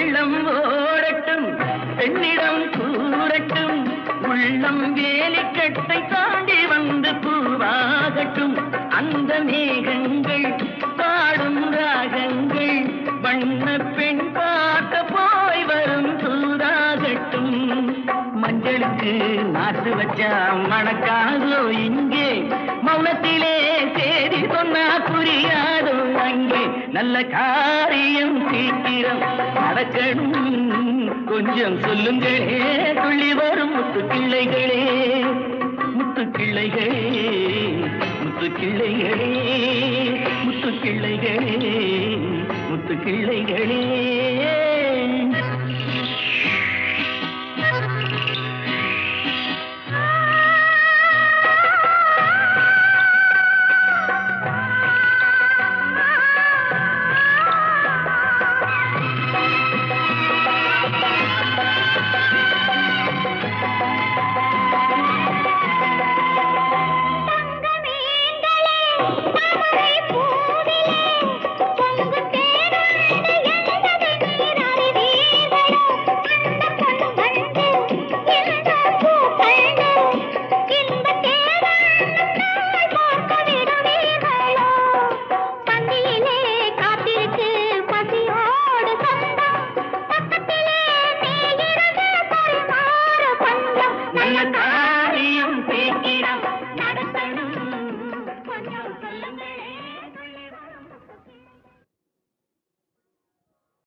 வெள்ளம் ஓடட்டும் பெண்ணிடம் கூறட்டும் உள்ளம் வேலிக்கட்டை தாண்டி வந்து பூவாகட்டும் அந்த மேகங்கள் பாடும் ராகங்கள் வண்ண பெண் பார்க்க போய் வரும் சூதாகட்டும் மஞ்சளுக்கு நாட்டு வச்சா மணக்காதோ இங்கே மௌனத்திலே சேதி சொன்னா புரியாதோ அங்கே நல்ல காரியம் சீக்கிரம் நடக்கணும் கொஞ்சம் சொல்லுங்களே துள்ளி வரும் முத்து கிள்ளைகளே முத்து கிள்ளைகளே முத்து கிள்ளைகளே முத்து கிள்ளைகளே முத்து கிள்ளைகளே